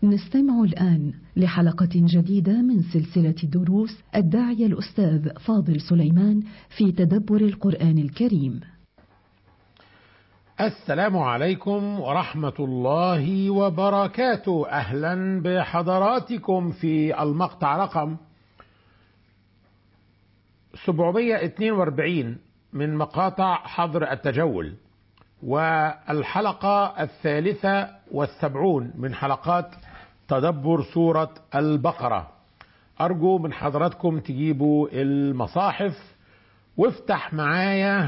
نستمع الآن لحلقة جديدة من سلسلة دروس الداعية الأستاذ فاضل سليمان في تدبر القرآن الكريم. السلام عليكم ورحمة الله وبركاته، أهلا بحضراتكم في المقطع رقم 742 من مقاطع حظر التجول. والحلقة الثالثة والسبعون من حلقات تدبر سورة البقرة أرجو من حضراتكم تجيبوا المصاحف وافتح معايا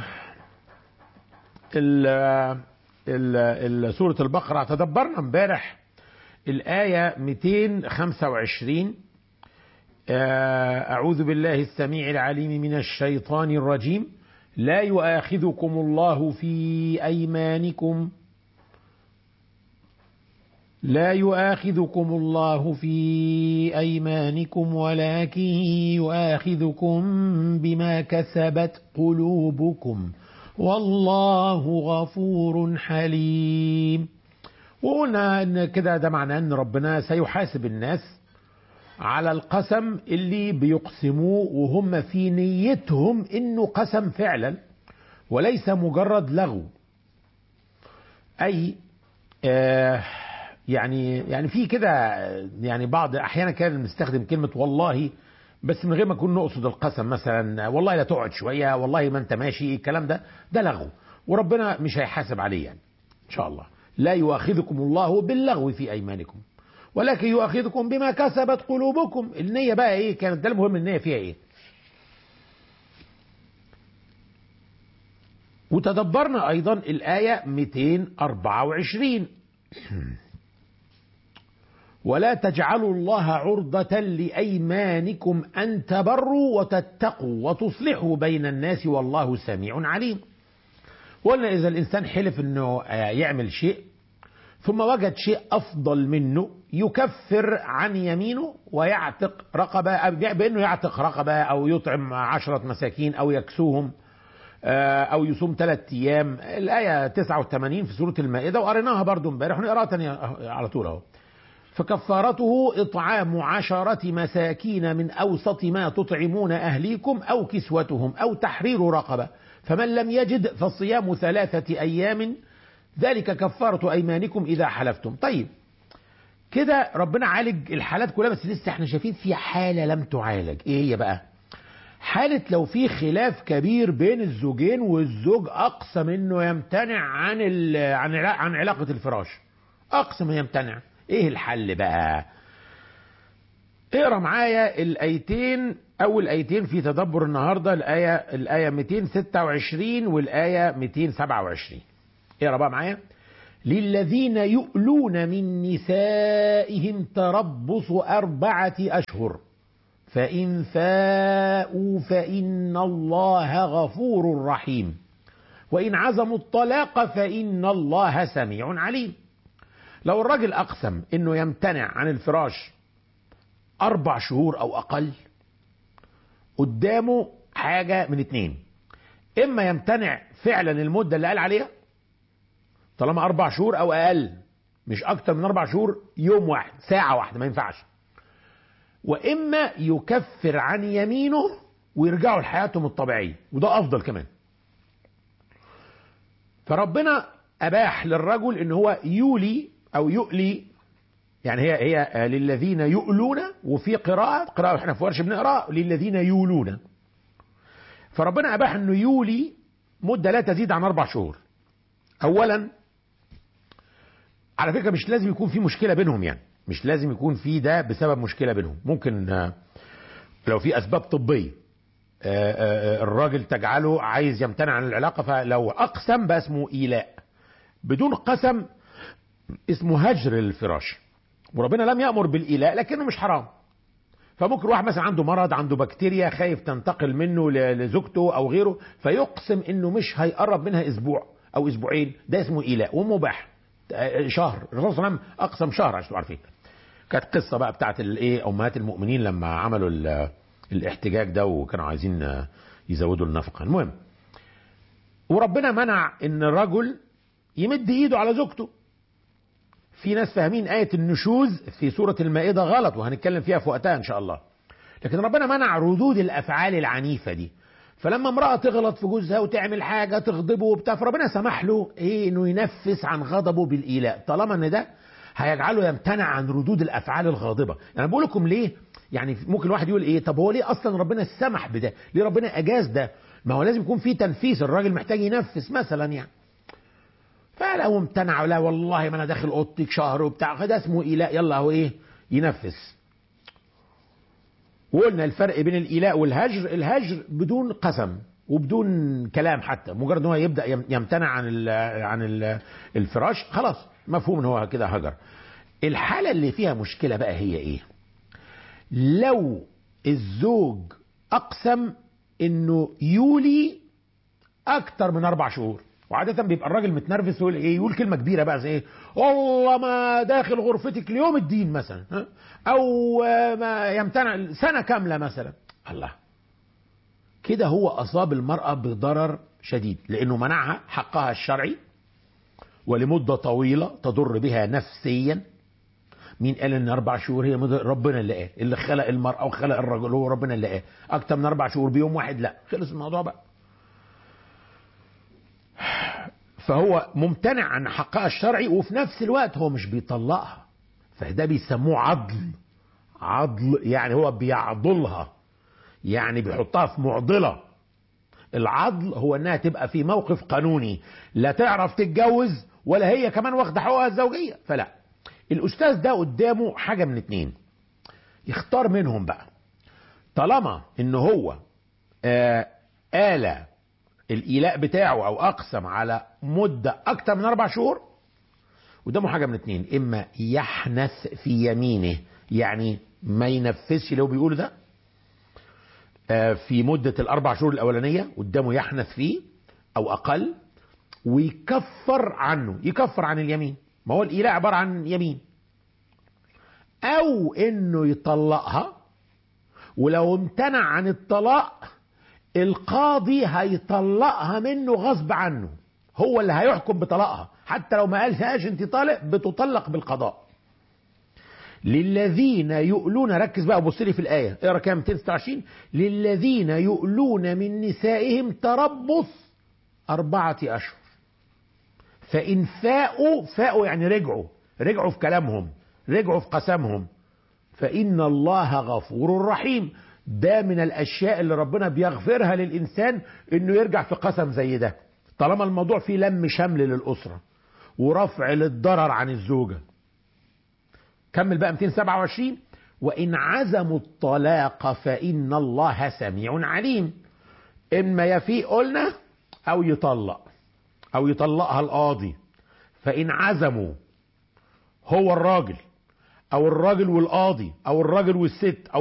ال ال سورة البقرة تدبرنا امبارح الآية 225 أعوذ بالله السميع العليم من الشيطان الرجيم لا يؤاخذكم الله في أيمانكم لا يؤاخذكم الله في أيمانكم ولكن يؤاخذكم بما كسبت قلوبكم والله غفور حليم وقلنا ان كده ده معناه ان ربنا سيحاسب الناس على القسم اللي بيقسموه وهم في نيتهم انه قسم فعلا وليس مجرد لغو اي آه يعني يعني في كده يعني بعض احيانا كان بنستخدم كلمه والله بس من غير ما نكون نقصد القسم مثلا والله لا تقعد شويه والله ما انت ماشي الكلام ده ده لغو وربنا مش هيحاسب عليه يعني ان شاء الله لا يؤاخذكم الله باللغو في ايمانكم ولكن يؤاخذكم بما كسبت قلوبكم النية بقى ايه كانت ده المهم النية فيها ايه وتدبرنا ايضا الآية 224 ولا تجعلوا الله عرضة لأيمانكم أن تبروا وتتقوا وتصلحوا بين الناس والله سميع عليم وقلنا إذا الإنسان حلف أنه يعمل شيء ثم وجد شيء أفضل منه يكفر عن يمينه ويعتق رقبة بأنه يعتق رقبة أو يطعم عشرة مساكين أو يكسوهم أو يصوم ثلاثة أيام الآية 89 في سورة المائدة وقريناها برضو امبارح ونقراها تاني على طول أهو فكفارته إطعام عشرة مساكين من أوسط ما تطعمون أهليكم أو كسوتهم أو تحرير رقبة فمن لم يجد فصيام ثلاثة أيام ذلك كفارة أيمانكم إذا حلفتم طيب كده ربنا عالج الحالات كلها بس لسه احنا شايفين في حالة لم تعالج ايه هي بقى حالة لو في خلاف كبير بين الزوجين والزوج أقسم إنه يمتنع عن عن عن علاقة الفراش أقسم يمتنع إيه الحل بقى؟ اقرا معايا الآيتين أول آيتين في تدبر النهارده الآية الآية 226 والآية 227 اقرا بقى معايا للذين يؤلون من نسائهم تربص أربعة أشهر فإن فاءوا فإن الله غفور رحيم وإن عزموا الطلاق فإن الله سميع عليم لو الراجل أقسم إنه يمتنع عن الفراش أربع شهور أو أقل قدامه حاجة من اتنين إما يمتنع فعلا المدة اللي قال عليها طالما أربع شهور أو أقل مش أكتر من أربع شهور يوم واحد ساعة واحدة ما ينفعش وإما يكفر عن يمينه ويرجعوا لحياتهم الطبيعية وده أفضل كمان فربنا أباح للرجل إن هو يولي أو يؤلي يعني هي هي للذين يؤلون وفي قراءة قراءة احنا في ورش بنقرا للذين يولون فربنا أباح إنه يولي مدة لا تزيد عن أربع شهور أولا على فكرة مش لازم يكون في مشكلة بينهم يعني مش لازم يكون في ده بسبب مشكلة بينهم ممكن لو في أسباب طبية الراجل تجعله عايز يمتنع عن العلاقة فلو أقسم بقى اسمه إيلاء بدون قسم اسمه هجر الفراش وربنا لم يأمر بالإيلاء لكنه مش حرام فممكن واحد مثلا عنده مرض عنده بكتيريا خايف تنتقل منه لزوجته أو غيره فيقسم إنه مش هيقرب منها أسبوع أو أسبوعين ده اسمه إيلاء ومباح شهر الرسول صلى الله عليه وسلم أقسم شهر عشان عارفين كانت قصة بقى بتاعت الايه أمهات المؤمنين لما عملوا الاحتجاج ده وكانوا عايزين يزودوا النفقة المهم وربنا منع ان الرجل يمد ايده على زوجته في ناس فاهمين آية النشوز في سورة المائدة غلط وهنتكلم فيها في وقتها إن شاء الله لكن ربنا منع ردود الأفعال العنيفة دي فلما امرأة تغلط في جوزها وتعمل حاجة تغضبه وبتاع فربنا سمح له إيه إنه ينفس عن غضبه بالإيلاء طالما إن ده هيجعله يمتنع عن ردود الأفعال الغاضبة يعني بقول لكم ليه يعني ممكن الواحد يقول إيه طب هو ليه أصلا ربنا سمح بده ليه ربنا أجاز ده ما هو لازم يكون في تنفيس الراجل محتاج ينفس مثلا يعني فلو امتنع لا والله ما انا داخل اوضتك شهر وبتاع ده اسمه ايلاء يلا هو ايه ينفس وقلنا الفرق بين الايلاء والهجر الهجر بدون قسم وبدون كلام حتى مجرد ان هو يبدا يمتنع عن ال عن ال الفراش خلاص مفهوم ان هو كده هجر الحاله اللي فيها مشكله بقى هي ايه لو الزوج اقسم انه يولي اكتر من اربع شهور وعادة بيبقى الراجل متنرفز ويقول ايه يقول كلمة كبيرة بقى زي ايه والله ما داخل غرفتك ليوم الدين مثلا ها؟ او ما يمتنع سنة كاملة مثلا الله كده هو اصاب المرأة بضرر شديد لانه منعها حقها الشرعي ولمدة طويلة تضر بها نفسيا مين قال ان اربع شهور هي ربنا اللي قال اللي خلق المرأة وخلق الرجل هو ربنا اللي قال اكتر من اربع شهور بيوم واحد لا خلص الموضوع بقى فهو ممتنع عن حقها الشرعي وفي نفس الوقت هو مش بيطلقها فده بيسموه عضل عضل يعني هو بيعضلها يعني بيحطها في معضلة العضل هو انها تبقى في موقف قانوني لا تعرف تتجوز ولا هي كمان واخده حقوقها الزوجية فلا الاستاذ ده قدامه حاجة من اتنين يختار منهم بقى طالما ان هو آه آلة الإيلاء بتاعه أو أقسم على مدة أكتر من أربع شهور قدامه حاجة من اتنين إما يحنث في يمينه يعني ما ينفذش اللي هو بيقوله ده في مدة الأربع شهور الأولانية قدامه يحنث فيه أو أقل ويكفر عنه يكفر عن اليمين ما هو الإيلاء عبارة عن يمين أو إنه يطلقها ولو امتنع عن الطلاق القاضي هيطلقها منه غصب عنه هو اللي هيحكم بطلاقها حتى لو ما قالهاش انت طالق بتطلق بالقضاء للذين يؤلون ركز بقى وبص لي في الايه اقرا كام 226 للذين يؤلون من نسائهم تربص اربعه اشهر فان فاءوا فاءوا يعني رجعوا رجعوا في كلامهم رجعوا في قسمهم فان الله غفور رحيم ده من الاشياء اللي ربنا بيغفرها للانسان انه يرجع في قسم زي ده طالما الموضوع فيه لم شمل للاسره ورفع للضرر عن الزوجه كمل بقى 227 وان عزموا الطلاق فان الله سميع عليم اما يفيء قلنا او يطلق او يطلقها القاضي فان عزموا هو الراجل او الراجل والقاضي او الراجل والست أو